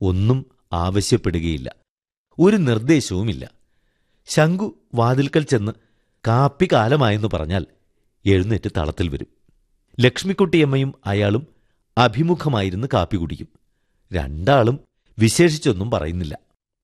ഒന്നും ആവശ്യപ്പെടുകയില്ല ഒരു നിർദ്ദേശവുമില്ല ശങ്കു വാതിൽക്കൽ ചെന്ന് കാപ്പി കാലമായെന്ന് പറഞ്ഞാൽ എഴുന്നേറ്റ് തളത്തിൽ വരും ലക്ഷ്മിക്കുട്ടിയമ്മയും അയാളും അഭിമുഖമായിരുന്ന് കാപ്പി കുടിക്കും രണ്ടാളും വിശേഷിച്ചൊന്നും പറയുന്നില്ല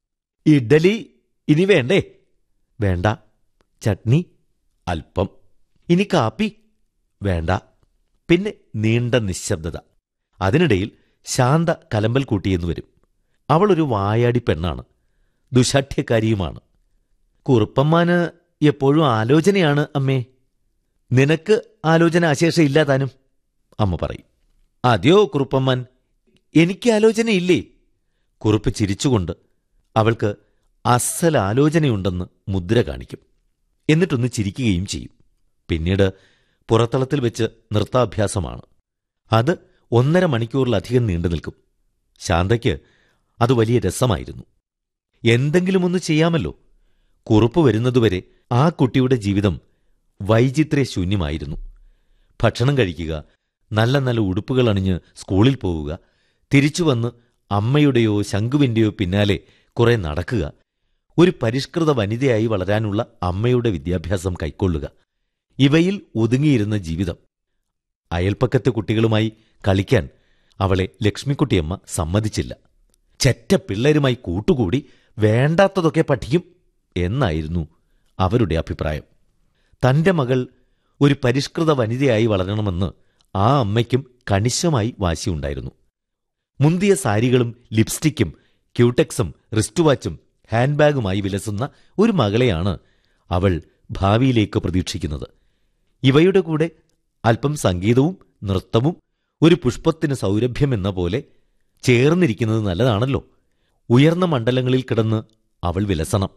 ഇഡ്ഡലി ഇനി വേണ്ടേ വേണ്ട ചട്നി അല്പം ഇനി കാപ്പി വേണ്ട പിന്നെ നീണ്ട നിശബ്ദത അതിനിടയിൽ ശാന്ത കലമ്പൽ കൂട്ടിയെന്ന് വരും അവളൊരു വായാടി പെണ്ണാണ് ദുശാഠ്യക്കാരിയുമാണ് കുറുപ്പമ്മാന് എപ്പോഴും ആലോചനയാണ് അമ്മേ നിനക്ക് ആലോചന അശേഷം ഇല്ല താനും അമ്മ പറയും അതെയോ കുറുപ്പമ്മാൻ എനിക്ക് ആലോചനയില്ലേ കുറുപ്പ് ചിരിച്ചുകൊണ്ട് അവൾക്ക് അസൽ ആലോചനയുണ്ടെന്ന് മുദ്ര കാണിക്കും എന്നിട്ടൊന്ന് ചിരിക്കുകയും ചെയ്യും പിന്നീട് പുറത്തളത്തിൽ വെച്ച് നൃത്താഭ്യാസമാണ് അത് ഒന്നര മണിക്കൂറിലധികം നീണ്ടു നിൽക്കും ശാന്തയ്ക്ക് അത് വലിയ രസമായിരുന്നു എന്തെങ്കിലും ഒന്ന് ചെയ്യാമല്ലോ കുറുപ്പ് വരുന്നതുവരെ ആ കുട്ടിയുടെ ജീവിതം വൈചിത്ര്യ ശൂന്യമായിരുന്നു ഭക്ഷണം കഴിക്കുക നല്ല നല്ല ഉടുപ്പുകൾ അണിഞ്ഞ് സ്കൂളിൽ പോവുക തിരിച്ചു വന്ന് അമ്മയുടെയോ ശങ്കുവിന്റെയോ പിന്നാലെ കുറെ നടക്കുക ഒരു പരിഷ്കൃത വനിതയായി വളരാനുള്ള അമ്മയുടെ വിദ്യാഭ്യാസം കൈക്കൊള്ളുക ഇവയിൽ ഒതുങ്ങിയിരുന്ന ജീവിതം അയൽപ്പക്കത്തെ കുട്ടികളുമായി കളിക്കാൻ അവളെ ലക്ഷ്മിക്കുട്ടിയമ്മ സമ്മതിച്ചില്ല ചെറ്റ പിള്ളേരുമായി കൂട്ടുകൂടി വേണ്ടാത്തതൊക്കെ പഠിക്കും എന്നായിരുന്നു അവരുടെ അഭിപ്രായം തന്റെ മകൾ ഒരു പരിഷ്കൃത വനിതയായി വളരണമെന്ന് ആ അമ്മയ്ക്കും കണിശമായി വാശിയുണ്ടായിരുന്നു മുന്തിയ സാരികളും ലിപ്സ്റ്റിക്കും ക്യൂടെക്സും റിസ്റ്റുവാച്ചും ഹാൻഡ് ബാഗുമായി വിലസുന്ന ഒരു മകളെയാണ് അവൾ ഭാവിയിലേക്ക് പ്രതീക്ഷിക്കുന്നത് ഇവയുടെ കൂടെ അല്പം സംഗീതവും നൃത്തവും ഒരു പുഷ്പത്തിന് സൗരഭ്യമെന്ന പോലെ ചേർന്നിരിക്കുന്നത് നല്ലതാണല്ലോ ഉയർന്ന മണ്ഡലങ്ങളിൽ കിടന്ന് അവൾ വിലസണം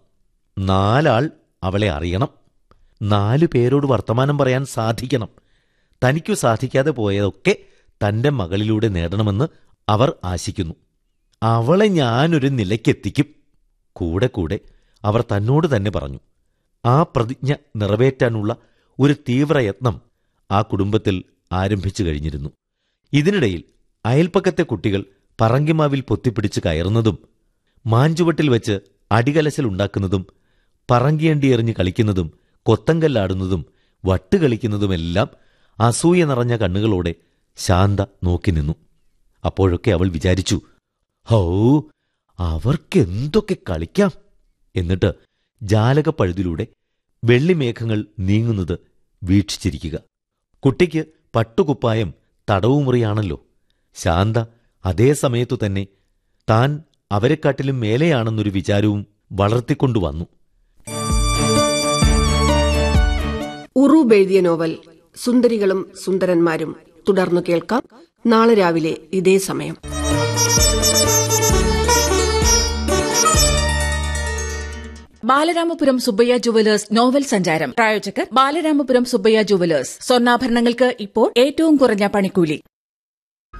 നാലാൾ അവളെ അറിയണം നാലു പേരോട് വർത്തമാനം പറയാൻ സാധിക്കണം തനിക്കു സാധിക്കാതെ പോയതൊക്കെ തന്റെ മകളിലൂടെ നേടണമെന്ന് അവർ ആശിക്കുന്നു അവളെ ഞാനൊരു നിലയ്ക്കെത്തിക്കും കൂടെ കൂടെ അവർ തന്നോട് തന്നെ പറഞ്ഞു ആ പ്രതിജ്ഞ നിറവേറ്റാനുള്ള ഒരു തീവ്രയത്നം ആ കുടുംബത്തിൽ ആരംഭിച്ചു കഴിഞ്ഞിരുന്നു ഇതിനിടയിൽ അയൽപ്പക്കത്തെ കുട്ടികൾ പറങ്കിമാവിൽ പൊത്തിപ്പിടിച്ച് കയറുന്നതും മാഞ്ചുവട്ടിൽ വെച്ച് അടികലശലുണ്ടാക്കുന്നതും പറങ്കിയണ്ടി എറിഞ്ഞ് കളിക്കുന്നതും കൊത്തങ്കല്ലാടുന്നതും വട്ടുകളിക്കുന്നതുമെല്ലാം അസൂയ നിറഞ്ഞ കണ്ണുകളോടെ ശാന്ത നോക്കി നിന്നു അപ്പോഴൊക്കെ അവൾ വിചാരിച്ചു ഹൗ അവർക്കെന്തൊക്കെ കളിക്കാം എന്നിട്ട് ജാലകപ്പഴുതിലൂടെ വെള്ളിമേഘങ്ങൾ നീങ്ങുന്നത് വീക്ഷിച്ചിരിക്കുക കുട്ടിക്ക് പട്ടുകുപ്പായം തടവുമുറിയാണല്ലോ ശാന്ത അതേ സമയത്തു തന്നെ താൻ അവരെക്കാട്ടിലും മേലെയാണെന്നൊരു വിചാരവും വളർത്തിക്കൊണ്ടുവന്നു ഉറൂബ് എഴുതിയ നോവൽ സുന്ദരികളും സുന്ദരന്മാരും തുടർന്നു കേൾക്കാം നാളെ രാവിലെ ഇതേ സമയം ബാലരാമപുരം സുബ്ബയ്യ ജുവലേഴ്സ് നോവൽ സഞ്ചാരം പ്രായോജകർ ബാലരാമപുരം സുബ്ബയ്യ ജുവലേഴ്സ് സ്വർണ്ണാഭരണങ്ങൾക്ക് ഇപ്പോൾ ഏറ്റവും കുറഞ്ഞ പണിക്കൂലി